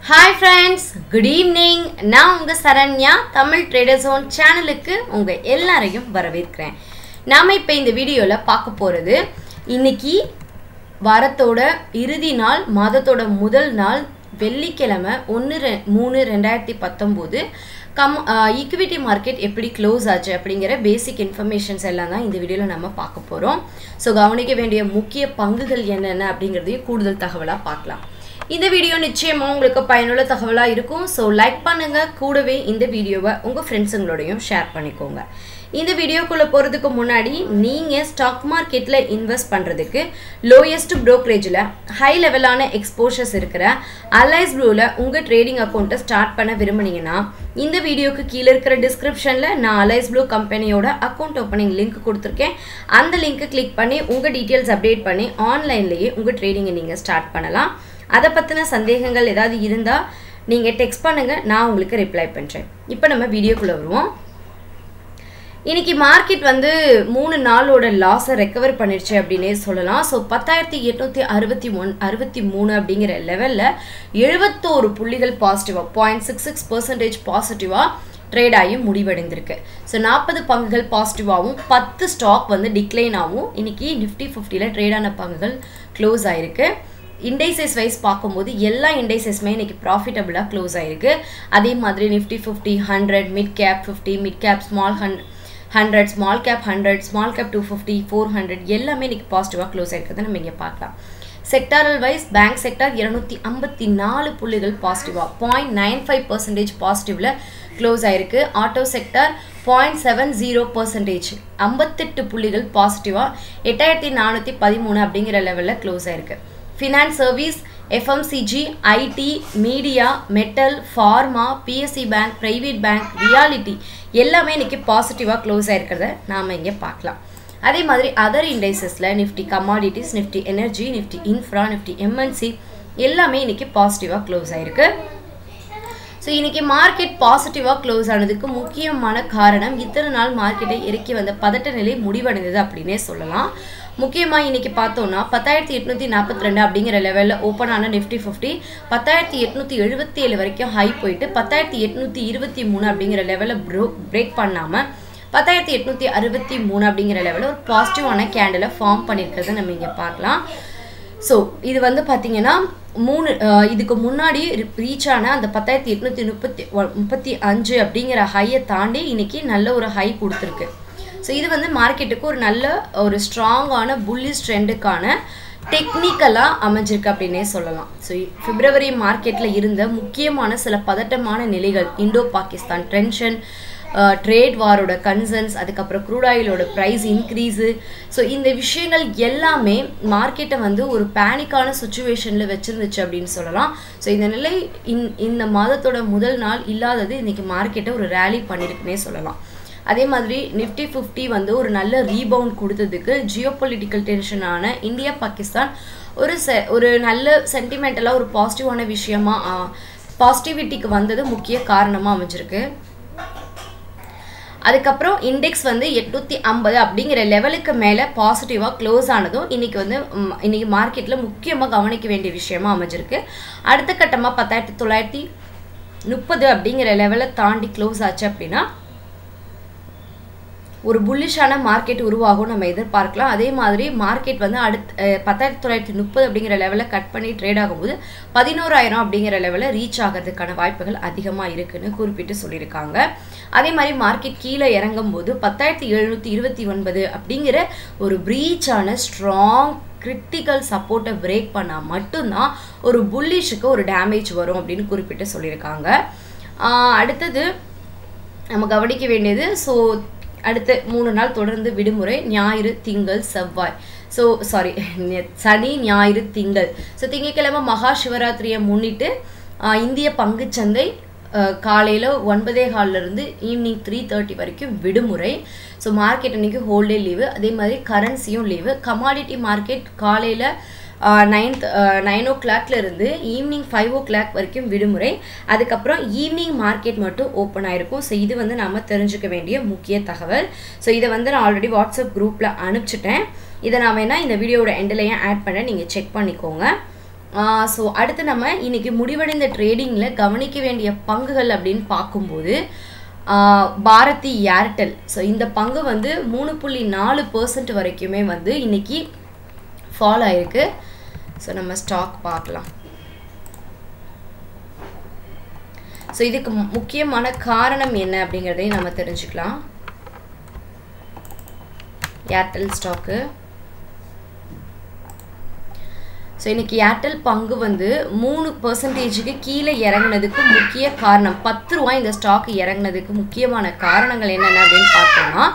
hi friends good evening நான் உங்கள் Saranya Tamil trader zone சேனலுக்கு உங்கள் எல்லாரையும் வரவேற்கிறேன் நாம் இப்போ இந்த வீடியோவில் பார்க்க போகிறது இன்னைக்கு வாரத்தோட இறுதி நாள் மாதத்தோட முதல் நாள் வெள்ளிக்கிழமை ஒன்று ரெ மூணு ரெண்டாயிரத்தி பத்தொம்போது கம் ஈக்விட்டி மார்க்கெட் எப்படி க்ளோஸ் ஆச்சு அப்படிங்கிற பேசிக் இன்ஃபர்மேஷன்ஸ் எல்லாம் தான் இந்த வீடியோவில் நம்ம பார்க்க போகிறோம் ஸோ கவனிக்க வேண்டிய முக்கிய பங்குகள் என்னென்ன அப்படிங்கிறதையும் கூடுதல் தகவலாக பார்க்கலாம் இந்த வீடியோ நிச்சயமாக உங்களுக்கு பயனுள்ள தகவலாக இருக்கும் ஸோ லைக் பண்ணுங்கள் கூடவே இந்த வீடியோவை உங்கள் ஃப்ரெண்ட்ஸுங்களோடையும் ஷேர் பண்ணிக்கோங்க இந்த வீடியோக்குள்ளே போகிறதுக்கு முன்னாடி நீங்கள் ஸ்டாக் மார்க்கெட்டில் இன்வெஸ்ட் பண்ணுறதுக்கு லோயஸ்ட் ப்ரோக்கரேஜில் ஹை லெவலான எக்ஸ்போஷர்ஸ் இருக்கிற அலைஸ் ப்ளூவில் உங்கள் ட்ரேடிங் அக்கௌண்ட்டை ஸ்டார்ட் பண்ண விரும்புனீங்கன்னா இந்த வீடியோக்கு கீழே இருக்கிற டிஸ்கிரிப்ஷனில் நான் அலைஸ் ப்ளூ கம்பெனியோட அக்கௌண்ட் ஓப்பனிங் லிங்க் கொடுத்துருக்கேன் அந்த லிங்க்கை கிளிக் பண்ணி உங்கள் டீட்டெயில்ஸ் அப்டேட் பண்ணி ஆன்லைன்லேயே உங்கள் ட்ரேடிங்கை நீங்கள் ஸ்டார்ட் பண்ணலாம் அதை பற்றின சந்தேகங்கள் ஏதாவது இருந்தால் நீங்கள் டெக்ஸ்ட் பண்ணுங்கள் நான் உங்களுக்கு ரிப்ளை பண்ணுறேன் இப்போ நம்ம வீடியோக்குள்ளே வருவோம் இன்னைக்கு மார்க்கெட் வந்து மூணு நாளோட லாஸை ரெக்கவர் பண்ணிடுச்சு அப்படின்னே சொல்லலாம் ஸோ பத்தாயிரத்தி எட்நூற்றி அறுபத்தி ஒன் அறுபத்தி மூணு அப்படிங்கிற லெவலில் எழுபத்தோரு புள்ளிகள் பாசிட்டிவாக பாயிண்ட் சிக்ஸ் சிக்ஸ் பர்சன்டேஜ் பாசிட்டிவாக ட்ரேட் ஆகி முடிவடைந்திருக்கு ஸோ நாற்பது பங்குகள் பாசிட்டிவாகவும் பத்து ஸ்டாக் வந்து டிக்ளைன் ஆகும் இன்னைக்கு நிஃப்டி ஃபிஃப்டியில் ட்ரேடான பங்குகள் க்ளோஸ் ஆயிருக்கு இண்டைசஸ் வைஸ் பார்க்கும்போது எல்லா இண்டைசஸுமே இன்னைக்கு ப்ராஃபிட்டபுளாக க்ளோஸ் ஆயிருக்கு அதே மாதிரி Nifty fifty hundred mid cap fifty mid cap small ஹண்ட் hundred small cap hundred small cap two fifty four hundred எல்லாமே இன்னைக்கு பாசிட்டிவாக க்ளோஸ் ஆயிருக்கிறத நம்ம இங்கே பார்க்கலாம் செக்டாரல் வைஸ் பேங்க் செக்டார் இருநூத்தி ஐம்பத்தி நாலு புள்ளிகள் பாசிட்டிவாக பாயிண்ட் நைன் ஃபைவ் பர்சன்டேஜ் பாசிட்டிவில் க்ளோஸ் ஆயிருக்கு auto sector point seven zero percentage ஐம்பத்தெட்டு புள்ளிகள் பாசிட்டிவாக எட்டாயிரத்தி நானூற்றி பதிமூணு அப்படிங்கிற லெவலில் க்ளோஸ் ஆயிருக்கு finance service FMCG IT media metal pharma PSU bank private bank realty எல்லாமே இன்னைக்கு பாசிட்டிவாக க்ளோஸ் ஆயிருக்கிறத நாம் இங்கே பார்க்கலாம் அதே மாதிரி அதர் இண்டைசஸில் Nifty commodities Nifty energy Nifty infra Nifty MNC எல்லாமே இன்னைக்கு பாசிட்டிவாக க்ளோஸ் ஆயிருக்கு ஸோ இன்றைக்கி மார்க்கெட் பாசிட்டிவாக க்ளோஸ் ஆனதுக்கு முக்கியமான காரணம் இத்தனை நாள் மார்க்கெட்டை இறக்கி வந்த பதட்ட நிலை முடிவடைந்தது அப்படின்னே சொல்லலாம் முக்கியமாக இன்றைக்கி பார்த்தோன்னா பத்தாயிரத்தி எட்நூற்றி நாற்பத்தி ரெண்டு அப்படிங்கிற லெவலில் ஓப்பன் ஆன நிஃப்டி ஃபிஃப்டி பத்தாயிரத்தி எட்நூற்றி எழுபத்தி ஏழு வரைக்கும் ஹை போயிட்டு பத்தாயிரத்தி எட்நூற்றி இருபத்தி மூணு அப்படிங்கிற லெவலில் ப்ரோ பிரேக் பண்ணாமல் பத்தாயிரத்தி எட்நூற்றி அறுபத்தி மூணு அப்படிங்கிற லெவலில் ஒரு பாசிட்டிவான கேண்டிலை ஃபார்ம் பண்ணியிருக்கிறத நம்ம இங்கே பார்க்கலாம் ஸோ இது வந்து பார்த்தீங்கன்னா மூணு இதுக்கு முன்னாடி ரீச் ஆன அந்த பத்தாயிரத்தி எட்நூற்றி முப்பத்தி முப்பத்தி அஞ்சு அப்படிங்கிற ஹையை தாண்டி இன்னைக்கு நல்ல ஒரு ஹை கொடுத்துருக்கு ஸோ இது வந்து மார்க்கெட்டுக்கு ஒரு நல்ல ஒரு ஸ்ட்ராங்கான புல்லிஸ் ட்ரெண்டுக்கான டெக்னிக்கலாக அமைஞ்சிருக்கு அப்படின்னே சொல்லலாம் ஸோ பிப்ரவரி மார்க்கெட்டில் இருந்த முக்கியமான சில பதட்டமான நிலைகள் இண்டோ பாகிஸ்தான் டென்ஷன் ட்ரேட் வாரோட கன்சர்ன்ஸ் அதுக்கப்புறம் க்ரூட் ஆயிலோட ப்ரைஸ் இன்க்ரீஸு ஸோ இந்த விஷயங்கள் எல்லாமே மார்க்கெட்டை வந்து ஒரு பேனிக்கான சுச்சுவேஷனில் வச்சுருந்துச்சு அப்படின்னு சொல்லலாம் ஸோ இந்த நிலை இன் இந்த மாதத்தோட முதல் நாள் இல்லாதது இன்றைக்கி மார்க்கெட்டை ஒரு ரேலி பண்ணியிருக்குன்னே சொல்லலாம் அதே மாதிரி நிஃப்டி ஃபிஃப்டி வந்து ஒரு நல்ல ரீபவுண்ட் கொடுத்ததுக்கு ஜியோ பொலிட்டிக்கல் டென்ஷனான இந்தியா பாகிஸ்தான் ஒரு செ ஒரு நல்ல சென்டிமெண்டலாக ஒரு பாசிட்டிவான விஷயமா பாசிட்டிவிட்டிக்கு வந்தது முக்கிய காரணமாக அமைஞ்சிருக்கு அதுக்கப்புறம் இண்டெக்ஸ் வந்து எட்நூற்றி ஐம்பது அப்படிங்கிற லெவலுக்கு மேலே பாசிட்டிவாக க்ளோஸ் ஆனதும் இன்றைக்கி வந்து இன்றைக்கி மார்க்கெட்டில் முக்கியமாக கவனிக்க வேண்டிய விஷயமா அமைஞ்சிருக்கு அடுத்த கட்டமாக பத்தாயிரத்தி தொள்ளாயிரத்தி முப்பது அப்படிங்கிற லெவலை தாண்டி க்ளோஸ் ஆச்சு அப்படின்னா ஒரு புல்லிஷான மார்க்கெட் உருவாகும் நம்ம எதிர்பார்க்கலாம் அதே மாதிரி மார்க்கெட் வந்து அடுத்த பத்தாயிரத்தி தொள்ளாயிரத்தி முப்பது அப்படிங்கிற லெவலில் கட் பண்ணி ட்ரேட் ஆகும்போது பதினோராயிரம் அப்படிங்கிற லெவலில் ரீச் ஆகிறதுக்கான வாய்ப்புகள் அதிகமாக இருக்குன்னு குறிப்பிட்டு சொல்லியிருக்காங்க அதே மாதிரி மார்க்கெட் கீழே இறங்கும் போது பத்தாயிரத்தி எழுநூற்றி இருபத்தி ஒன்பது அப்படிங்கிற ஒரு ப்ரீச்சான ஸ்ட்ராங் கிரிட்டிக்கல் சப்போர்ட்டை பிரேக் பண்ணால் மட்டும்தான் ஒரு புல்லிஷுக்கு ஒரு டேமேஜ் வரும் அப்படின்னு குறிப்பிட்டு சொல்லியிருக்காங்க அடுத்தது நம்ம கவனிக்க வேண்டியது ஸோ அடுத்த மூணு நாள் தொடர்ந்து விடுமுறை ஞாயிறு திங்கள் செவ்வாய் ஸோ சாரி சனி ஞாயிறு திங்கள் ஸோ திங்கட்கிழமை மகா சிவராத்திரியை முன்னிட்டு இந்திய பங்குச்சந்தை காலையில் ஒன்பதே இருந்து ஈவினிங் த்ரீ தேர்ட்டி வரைக்கும் விடுமுறை ஸோ மார்க்கெட் அன்றைக்கி ஹோல்டே லீவு அதே மாதிரி கரன்சியும் லீவு கமாடிட்டி மார்க்கெட் காலையில் நைன்த் நைன் ஓ கிளாக்ல இருந்து ஈவினிங் ஃபைவ் ஓ கிளாக் வரைக்கும் விடுமுறை அதுக்கப்புறம் ஈவினிங் மார்க்கெட் மட்டும் ஓப்பன் ஆயிருக்கும் ஸோ இது வந்து நம்ம தெரிஞ்சுக்க வேண்டிய முக்கிய தகவல் ஸோ இதை வந்து நான் ஆல்ரெடி வாட்ஸ்அப் குரூப்பில் அனுப்பிச்சிட்டேன் இதை நான் வேணால் இந்த வீடியோட எண்டிலையும் ஆட் பண்ண நீங்கள் செக் பண்ணிக்கோங்க ஸோ அடுத்து நம்ம இன்னைக்கு முடிவடைந்த ட்ரேடிங்கில் கவனிக்க வேண்டிய பங்குகள் அப்படின்னு பார்க்கும்போது ஆஹ் பாரதி ஏர்டெல் ஸோ இந்த பங்கு வந்து மூணு புள்ளி நாலு பர்சன்ட் வரைக்குமே வந்து இன்னைக்கு ஃபால் ஆயிருக்கு ஸோ நம்ம ஸ்டாக் பார்க்கலாம் ஸோ இதுக்கு மு- முக்கியமான காரணம் என்ன அப்படிங்கிறதையும் நம்ம தெரிஞ்சுக்கலாம் ஏர்டெல் ஸ்டாக்கு ஸோ இன்னைக்கு ஏர்டெல் பங்கு வந்து மூணு பர்சன்டேஜுக்கு கீழே இறங்குனதுக்கு முக்கிய காரணம் பத்து ரூபாய் இந்த ஸ்டாக் இறங்குனதுக்கு முக்கியமான காரணங்கள் என்னென்ன அப்படின்னு பார்த்தோம்னா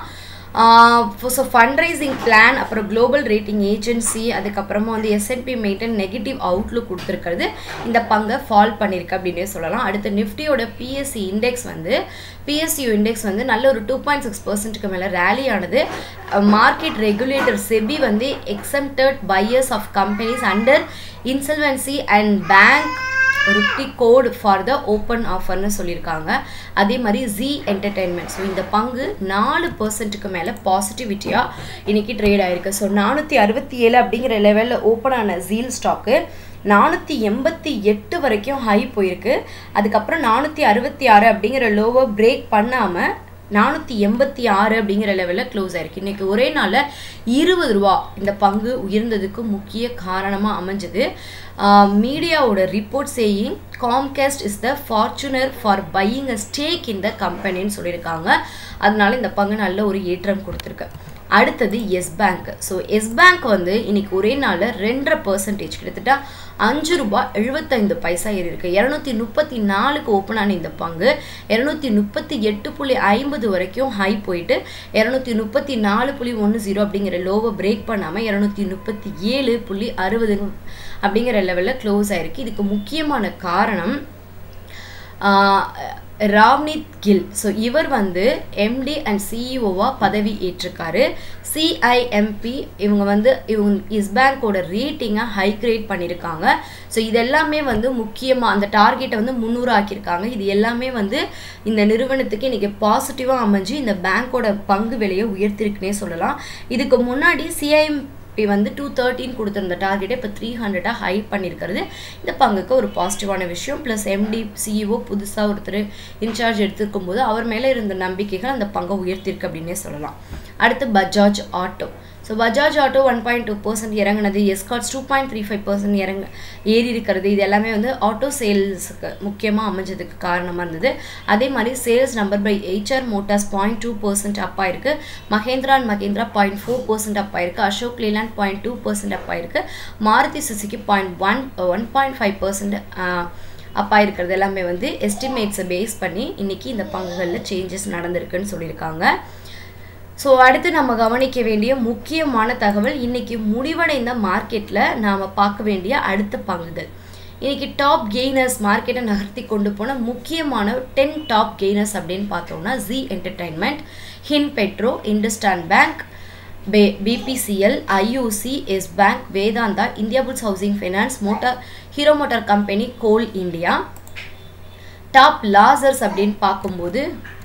ஸோ ஃபண்ட்ரைசிங் பிளான் அப்புறம் குளோபல் ரேட்டிங் ஏஜென்சி அதுக்கப்புறமா வந்து எஸ்என்பி மெயின்டைன் நெகட்டிவ் அவுட்லுக் கொடுத்துருக்கிறது இந்த பங்கை ஃபால் பண்ணியிருக்கு அப்படின்னே சொல்லலாம் அடுத்து நிஃப்டியோட பிஎஸ்சி இண்டெக்ஸ் வந்து பிஎஸ்சியூ இண்டெக்ஸ் வந்து நல்ல ஒரு டூ பாயிண்ட் சிக்ஸ் பர்சன்ட்டுக்கு மேலே ரேலி ஆனது மார்க்கெட் ரெகுலேட்டர் செபி வந்து exempted buyers of companies under insolvency and bankruptcy code for the open ஆஃபர்னு சொல்லியிருக்காங்க அதே மாதிரி ஜி என்டர்டெயின்மெண்ட் ஸோ இந்த பங்கு நாலு பர்சன்ட்டுக்கு மேலே பாசிட்டிவிட்டியாக இன்னைக்கு ட்ரேட் ஆயிருக்கு ஸோ நானூற்றி அறுபத்தி ஏழு அப்படிங்கிற லெவலில் ஓப்பன் ஆன ஜீல் ஸ்டாக்கு நானூற்றி எண்பத்தி எட்டு வரைக்கும் ஹை போயிருக்கு அதுக்கப்புறம் நானூற்றி அறுபத்தி ஆறு அப்படிங்கிற லோவை பிரேக் பண்ணாமல் நானூற்றி எண்பத்தி ஆறு அப்படிங்கிற லெவலில் க்ளோஸ் ஆயிருக்கு இன்னைக்கு ஒரே நாளில் இருபது ரூபா இந்த பங்கு உயர்ந்ததுக்கு முக்கிய காரணமாக அமைஞ்சது மீடியாவோட report saying Comcast is the frontrunner for buying a stake in the கம்பெனின்னு சொல்லியிருக்காங்க அதனால இந்த பங்கு நல்ல ஒரு ஏற்றம் கொடுத்துருக்கு அடுத்தது எஸ் பேங்க் ஸோ எஸ் பேங்க் வந்து இன்னைக்கு ஒரே நாளில் ரெண்டரை பர்சன்டேஜ் கிட்டத்தட்ட அஞ்சு ரூபாய் எழுபத்தைந்து பைசா ஏறி இருக்கு இரநூத்தி முப்பத்தி நாலுக்கு ஓப்பன் ஆன இந்த பங்கு இரநூத்தி முப்பத்தி எட்டு புள்ளி ஐம்பது வரைக்கும் ஹை போயிட்டு இரநூத்தி முப்பத்தி நாலு புள்ளி ஒன்று ஜீரோ அப்படிங்கிற லோவை பிரேக் பண்ணாமல் இரநூத்தி முப்பத்தி ஏழு புள்ளி அறுபது அப்படிங்கிற லெவலில் க்ளோஸ் ஆயிருக்கு இதுக்கு முக்கியமான காரணம் ஆஹ் ராவ்னீத் கில் ஸோ இவர் வந்து எம்டி அண்ட் சிஇஓவாக பதவி ஏற்றிருக்காரு சிஐஎம்பி இவங்க வந்து இவங்க இஸ் பேங்கோட ரேட்டிங்கை ஹை கிரேட் பண்ணியிருக்காங்க ஸோ இதெல்லாமே வந்து முக்கியமாக அந்த டார்கெட்டை வந்து முந்நூறு ஆக்கியிருக்காங்க இது எல்லாமே வந்து இந்த நிறுவனத்துக்கு இன்றைக்கி பாசிட்டிவாக அமைஞ்சு இந்த பேங்க்கோட பங்கு விலையை உயர்த்திருக்குன்னே சொல்லலாம் இதுக்கு முன்னாடி சிஐஎம் இப்போ வந்து டூ தேர்ட்டின் கொடுத்துருந்த டார்கெட்டை இப்போ த்ரீ ஹண்ட்ரடாக ஹை பண்ணியிருக்கிறது இந்த பங்குக்கு ஒரு பாசிட்டிவான விஷயம் ப்ளஸ் எம்டி சிஇஓ புதுசாக ஒருத்தர் இன்சார்ஜ் எடுத்துருக்கும் போது அவர் மேலே இருந்த நம்பிக்கைகள் அந்த பங்கை உயர்த்திருக்கு அப்படின்னே சொல்லலாம் அடுத்து Bajaj Auto so Bajaj Auto one point two percent இறங்குனது Escorts two point three five percent இறங்க ஏறி இருக்கிறது இது எல்லாமே வந்து ஆட்டோ சேல்ஸுக்கு முக்கியமாக அமைஞ்சதுக்கு காரணமாக இருந்தது அதே மாதிரி சேல்ஸ் நம்பர் பை ஹெச்ஆர் motors point two percent up ஆயிருக்கு Mahindra and Mahindra point four percent up ஆயிருக்கு Ashok Leyland point two percent up ஆயிருக்கு Maruti Suzuki point one one point five percent அப்பா இருக்கிறது எல்லாமே வந்து எஸ்டிமேட்ஸை பேஸ் பண்ணி இன்னைக்கு இந்த பங்குகளில் சேஞ்சஸ் நடந்திருக்குன்னு சொல்லியிருக்காங்க ஸோ அடுத்து நம்ம கவனிக்க வேண்டிய முக்கியமான தகவல் இன்னைக்கு முடிவடைந்த மார்க்கெட்டில் நாம் பார்க்க வேண்டிய அடுத்த பங்குகள் இன்னைக்கு டாப் கெய்னர்ஸ் மார்க்கெட்டை நகர்த்தி கொண்டு போன முக்கியமான டென் டாப் கெய்னர்ஸ் அப்படின்னு பார்த்தோம்னா ஜி என்டர்டைன்மெண்ட் ஹின் பெட்ரோ இண்டஸ்டான் பேங்க் பே பிபிசிஎல் ஐயூசி Yes Bank Vedanta Indiabulls housing finance motor Hero motor company Coal India top losers அப்படின்னு பார்க்கும்போது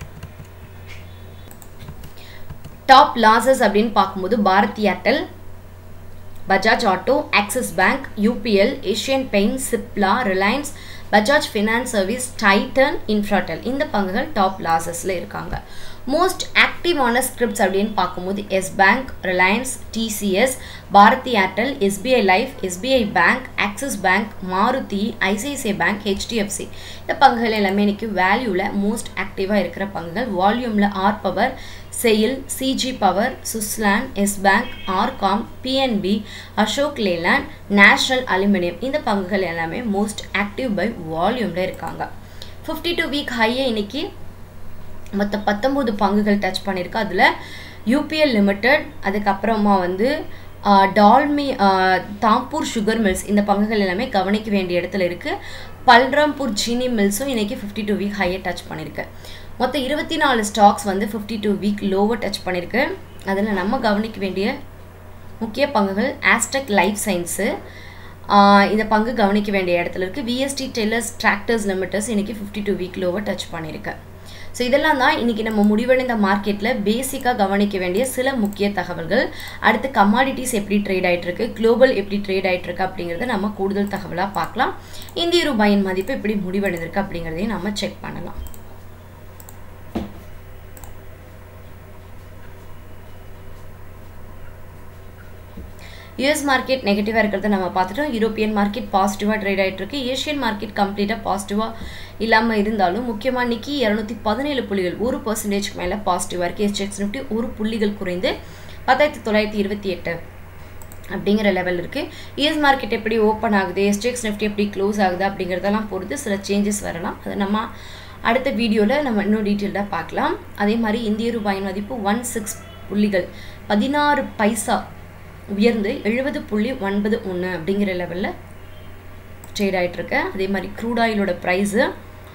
டாப் லாசஸ் அப்படின்னு பார்க்கும்போது Bharti Airtel Bajaj Auto Axis bank UPL Asian paint Cipla Reliance Bajaj finance service Titan Infratel இந்த பங்குகள் டாப் லாசஸில் இருக்காங்க மோஸ்ட் ஆக்டிவான ஸ்கிரிப்ட்ஸ் அப்படின்னு பார்க்கும்போது Yes Bank Reliance TCS Bharti Airtel SBI life SBI bank Axis bank Maruti ICICI bank HDFC இந்த பங்குகள் எல்லாமே இன்னைக்கு வேல்யூவில் மோஸ்ட் ஆக்டிவாக இருக்கிற பங்குகள் வால்யூமில் R power SAIL CG power Suzlon Yes Bank RCom PNB Ashok Leyland National Aluminium இந்த பங்குகள் எல்லாமே மோஸ்ட் ஆக்டிவ் பை வால்யூமில் இருக்காங்க ஃபிஃப்டி டூ வீக் ஹையை இன்னைக்கு மொத்த பத்தொம்போது பங்குகள் டச் பண்ணியிருக்கு அதில் யூபிஎல் லிமிடெட் அதுக்கப்புறமா வந்து டால்மி தாம்பூர் சுகர் மில்ஸ் இந்த பங்குகள் எல்லாமே கவனிக்க வேண்டிய இடத்துல இருக்குது பல்ராம்பூர் சீனி மில்ஸும் இன்றைக்கி ஃபிஃப்டி டூ வீக் ஹையை டச் பண்ணியிருக்கு மொத்தம் இருபத்தி நாலு ஸ்டாக்ஸ் வந்து ஃபிஃப்டி டூ வீக் லோவை டச் பண்ணியிருக்கு அதில் நம்ம கவனிக்க வேண்டிய முக்கிய பங்குகள் ஆஸ்டெக் லைஃப் சயின்ஸு இந்த பங்கு கவனிக்க வேண்டிய இடத்துல இருக்குது விஎஸ்டி டெல்லர்ஸ் டிராக்டர்ஸ் லிமிட்டர்ஸ் இன்றைக்கி ஃபிஃப்டி டூ வீக் லோவை டச் பண்ணியிருக்கு ஸோ இதெல்லாம் தான் இன்றைக்கி நம்ம முடிவடைந்த மார்க்கெட்டில் பேசிக்காக கவனிக்க வேண்டிய சில முக்கிய தகவல்கள் அடுத்து கமாடிட்டிஸ் எப்படி ட்ரேட் ஆகிட்டு இருக்கு குளோபல் எப்படி ட்ரேட் ஆகிட்டு இருக்கு அப்படிங்கிறத நம்ம கூடுதல் தகவலாக பார்க்கலாம் இந்திய ரூபாயின் மதிப்பு எப்படி முடிவடைந்திருக்கு அப்படிங்கிறதையும் நம்ம செக் பண்ணலாம் யூஎஸ் மார்க்கெட் நெகட்டிவாக இருக்கிறத நம்ம பார்த்துட்டோம் யூரோப்பியன் மார்க்கெட் பாசிட்டிவாக ட்ரேட் ஆகிட்டு இருக்கு ஏஷியன் மார்க்கெட் கம்ப்ளீட்டாக பாசிட்டிவாக இல்லாமல் இருந்தாலும் முக்கியமாக நிக்கி இரநூத்தி பதினேழு புள்ளிகள் ஒரு பர்சன்டேஜ்க்கு மேலே பாசிட்டிவாக இருக்குது எஸ்டெக்ஸ் நிஃப்டி ஒரு புள்ளிகள் குறைந்து பத்தாயிரத்தி தொள்ளாயிரத்தி இருபத்தி எட்டு அப்படிங்கிற லெவல் இருக்குது யூஎஸ் மார்க்கெட் எப்படி ஓப்பன் ஆகுது எஸ்டெக்ஸ் நிஃப்டி எப்படி க்ளோஸ் ஆகுது அப்படிங்கிறதெல்லாம் பொறுத்து சில சேஞ்சஸ் வரலாம் அதை நம்ம அடுத்த வீடியோவில் நம்ம இன்னும் டீட்டெயில்டாக பார்க்கலாம் அதே மாதிரி இந்திய ரூபாயின் மதிப்பு ஒன் சிக்ஸ் புள்ளிகள் பதினாறு பைசா உயர்ந்து எழுபது புள்ளி ஒன்பது ஒன்று அப்படிங்கிற லெவலில் ட்ரேட் ஆகிட்டுருக்கு அதே மாதிரி க்ரூட் ஆயிலோட ப்ரைஸு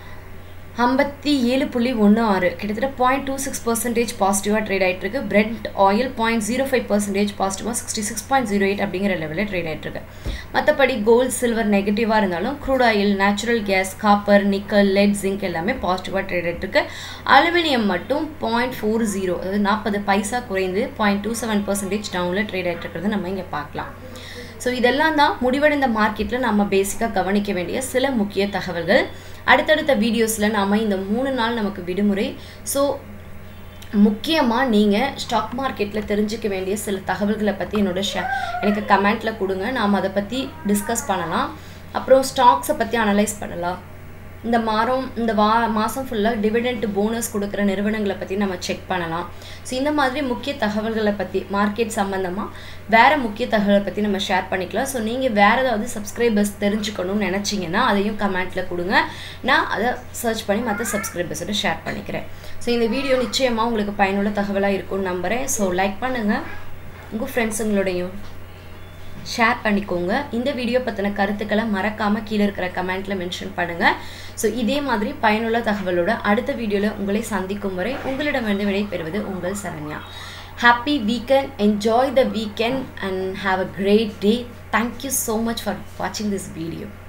ஐம்பத்தி ஏழு புள்ளி ஒன்று ஆறு கிட்டத்தட்ட பாயிண்ட் டூ சிக்ஸ் பர்சன்டேஜ் பாசிட்டிவாக ட்ரேட் ஆகிட்டுருக்கு brent oil point zero five percentage பாசிட்டிவாக sixty six point zero eight அப்படிங்கிற லெவலில் ட்ரேட் ஆகிட்டுருக்கு மற்றபடி கோல்ட் சில்வர் நெகட்டிவாக இருந்தாலும் crude oil natural gas copper nickel lead zinc எல்லாமே பாசிட்டிவாக ட்ரேட் ஆகிட்டுருக்கு அலுமினியம் மட்டும் பாயிண்ட் ஃபோர் ஜீரோ அதாவது நாற்பது பைசா குறைந்து பாயிண்ட் டூ செவன் பர்சன்டேஜ் டவுனில் ட்ரேட் ஆகிட்டு நம்ம இங்கே பார்க்கலாம் ஸோ இதெல்லாம் தான் முடிவடைந்த மார்க்கெட்டில் நம்ம பேசிக்காக கவனிக்க வேண்டிய சில முக்கிய தகவல்கள் அடுத்தடுத்த வீடியோஸில் நாம் இந்த மூணு நாள் நமக்கு விடுமுறை ஸோ முக்கியமாக நீங்கள் ஸ்டாக் மார்க்கெட்டில் தெரிஞ்சுக்க வேண்டிய சில தகவல்களை பற்றி என்னோட ஷே எனக்கு கமெண்ட்டில் கொடுங்க நாம் அதை பற்றி டிஸ்கஸ் பண்ணலாம் அப்புறம் ஸ்டாக்ஸை பற்றி அனலைஸ் பண்ணலாம் இந்த மாதம் இந்த வா மாதம் ஃபுல்லாக டிவிடெண்ட் போனஸ் கொடுக்குற நிறுவனங்களை பற்றி நம்ம செக் பண்ணலாம் ஸோ இந்த மாதிரி முக்கிய தகவல்களை பற்றி மார்க்கெட் சம்மந்தமாக வேறு முக்கிய தகவலை பற்றி நம்ம ஷேர் பண்ணிக்கலாம் ஸோ நீங்கள் வேறு ஏதாவது சப்ஸ்கிரைபர்ஸ் தெரிஞ்சுக்கணும்னு நினச்சிங்கன்னா அதையும் கமெண்ட்டில் கொடுங்க நான் அதை சர்ச் பண்ணி மற்ற சப்ஸ்கிரைபர்ஸோட ஷேர் பண்ணிக்கிறேன் ஸோ இந்த வீடியோ நிச்சயமாக உங்களுக்கு பயனுள்ள தகவலாக இருக்கும்னு நம்புகிறேன் ஸோ லைக் பண்ணுங்கள் உங்கள் ஃப்ரெண்ட்ஸுங்களோடையும் ஷேர் பண்ணிக்கோங்க இந்த வீடியோ பற்றின கருத்துக்களை மறக்காமல் கீழே இருக்கிற கமெண்ட்டில் மென்ஷன் பண்ணுங்கள் ஸோ இதே மாதிரி பயனுள்ள தகவலோட அடுத்த வீடியோவில் உங்களை சந்திக்கும் வரை உங்களிடமிருந்து விடைபெறுவது உங்கள் Saranya happy weekend enjoy the weekend and have a great day thank you so much for வாட்சிங் திஸ் வீடியோ